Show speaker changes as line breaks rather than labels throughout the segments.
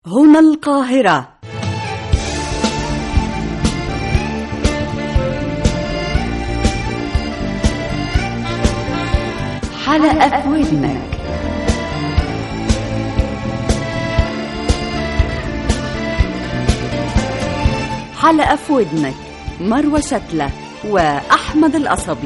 هنا القاهرة حلقة في ودنك حلقة في ودنك مروة شتلة وأحمد القصبي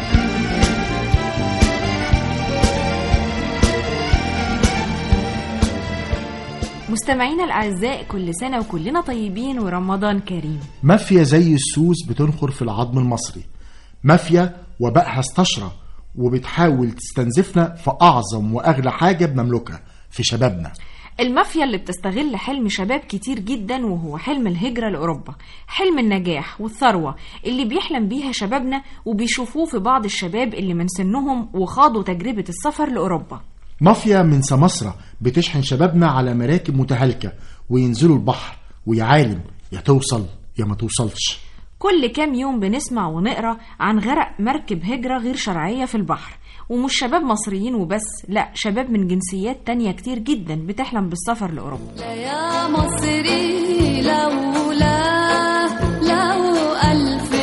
مستمعينا الأعزاء كل سنة وكلنا طيبين ورمضان كريم
مافيا زي السوس بتنخر في العظم المصري مافيا وبائها استشرى وبتحاول تستنزفنا في أعظم وأغلى حاجة بنملكها في شبابنا
المافيا اللي بتستغل حلم شباب كتير جدا وهو حلم الهجرة لأوروبا حلم النجاح والثروة اللي بيحلم بيها شبابنا وبيشوفوه في بعض الشباب اللي من سنهم وخاضوا تجربة السفر لأوروبا
مافيا من سمسرة بتشحن شبابنا على مراكب متهالكة وينزلوا البحر ويا عالم يا توصل يا ما توصلش
كل كام يوم بنسمع ونقرا عن غرق مركب هجرة غير شرعية في البحر ومش شباب مصريين وبس لا شباب من جنسيات تانية كتير جدا بتحلم بالسفر لأوروبا
يا مصري لولا لو ألف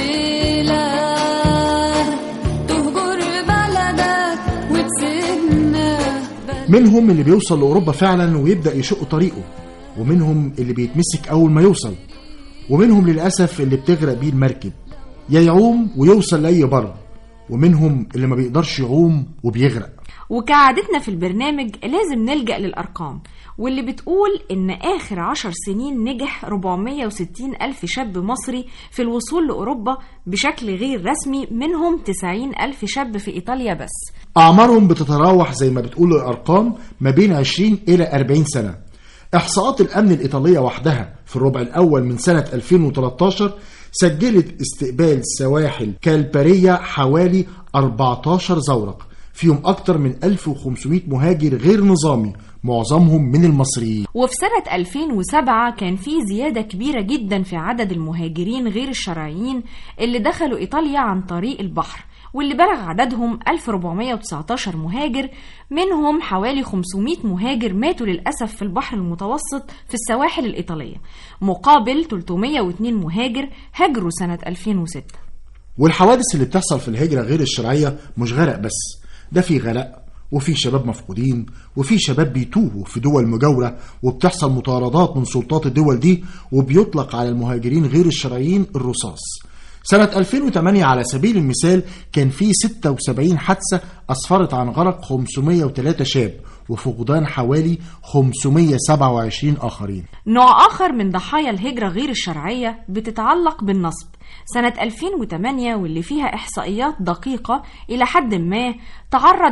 لا تهجر بلدك وتسيبنا
منهم اللي بيوصل لأوروبا فعلا ويبدأ يشق طريقه ومنهم اللي بيتمسك أول ما يوصل ومنهم للأسف اللي بتغرق بيه المركب يا يعوم ويوصل لأي بر ومنهم اللي ما بيقدرش يعوم وبيغرق
وكعادتنا في البرنامج لازم نلجأ للأرقام واللي بتقول إن آخر عشر سنين نجح 460 ألف شاب مصري في الوصول لأوروبا بشكل غير رسمي منهم 90 ألف شاب في إيطاليا بس
أعمارهم بتتراوح زي ما بتقول الأرقام ما بين 20 إلى 40 سنة إحصاءات الأمن الإيطالية وحدها في الربع الأول من سنة 2013 سجلت استقبال سواحل كالبارية حوالي 14 زورق فيهم أكتر من 1500 مهاجر غير نظامي معظمهم من المصريين
وفي سنة 2007 كان في زيادة كبيرة جدا في عدد المهاجرين غير الشرعيين اللي دخلوا إيطاليا عن طريق البحر واللي بلغ عددهم 1419 مهاجر منهم حوالي 500 مهاجر ماتوا للأسف في البحر المتوسط في السواحل الإيطالية مقابل 302 مهاجر هاجروا سنة 2006
والحوادث اللي بتحصل في الهجرة غير الشرعية مش غرق بس ده في غرق وفي شباب مفقودين وفي شباب بيتوهوا في دول مجاورة وبتحصل مطاردات من سلطات الدول دي وبيطلق على المهاجرين غير الشرعيين الرصاص سنة 2008 على سبيل المثال كان في 76 حادثة أسفرت عن غرق 503 شاب وفقدان حوالي 527 آخرين
نوع آخر من ضحايا الهجرة غير الشرعية بتتعلق بالنصب سنة 2008 واللي فيها إحصائيات دقيقة إلى حد ما تعرض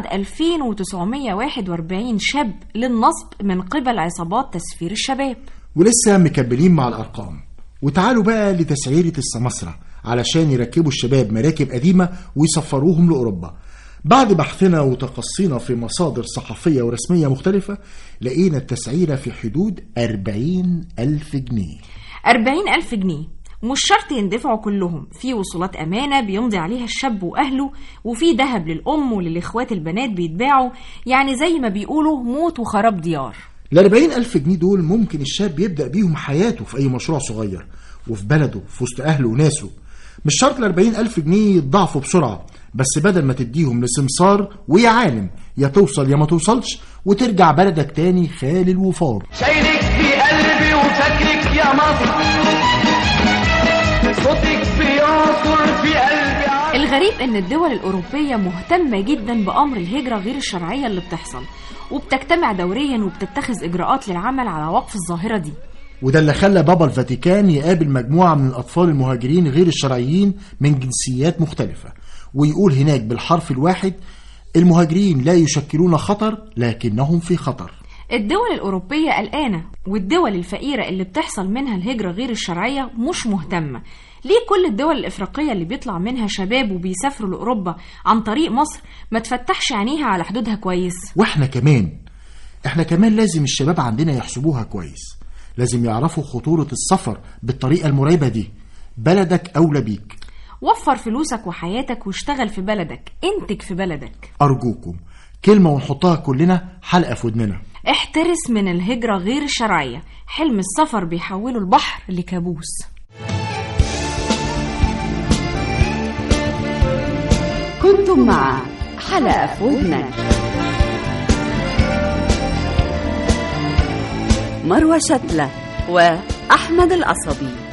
2941 شاب للنصب من قبل عصابات تسفير الشباب
ولسه مكبلين مع الأرقام وتعالوا بقى لتسعيرة السماسرة علشان يركبوا الشباب مراكب قديمة ويسفروهم لأوروبا بعد بحثنا وتقصينا في مصادر صحفية ورسمية مختلفة لقينا التسعيرة في حدود 40 ألف جنيه
40 ألف جنيه مش شرط يندفعوا كلهم في وصولات أمانة بيمضي عليها الشاب وأهله وفي ذهب للأم وللإخوات البنات بيتباعوا يعني زي ما بيقولوا موت وخراب ديار
ال 40 ألف جنيه دول ممكن الشاب يبدأ بيهم حياته في أي مشروع صغير وفي بلده في وسط أهله وناسه مش شرط ال 40 ألف جنيه يتضاعفوا بسرعة بس بدل ما تديهم لسمسار ويا عالم يا توصل يا ما توصلش وترجع بلدك تاني خالي الوفار
شايلك في قلبي وفاكرك يا مصر صوتك بيعصر في قلبي عصر.
الغريب ان الدول الاوروبيه مهتمه جدا بامر الهجره غير الشرعيه اللي بتحصل وبتجتمع دوريا وبتتخذ اجراءات للعمل على وقف الظاهره دي
وده اللي خلى بابا الفاتيكان يقابل مجموعة من الأطفال المهاجرين غير الشرعيين من جنسيات مختلفة ويقول هناك بالحرف الواحد المهاجرين لا يشكلون خطر لكنهم في خطر
الدول الأوروبية قلقانة والدول الفقيرة اللي بتحصل منها الهجرة غير الشرعية مش مهتمة ليه كل الدول الإفريقية اللي بيطلع منها شباب وبيسافروا لأوروبا عن طريق مصر ما تفتحش عينيها على حدودها كويس
واحنا كمان احنا كمان لازم الشباب عندنا يحسبوها كويس لازم يعرفوا خطورة السفر بالطريقة المرعبة دي بلدك أولى بيك
وفر فلوسك وحياتك واشتغل في بلدك انتج في بلدك
أرجوكم كلمة ونحطها كلنا حلقة في ودننا
احترس من الهجرة غير الشرعية حلم السفر بيحوله البحر لكابوس
كنتم مع حلقة في ودنك مروة شتلة وأحمد القصبي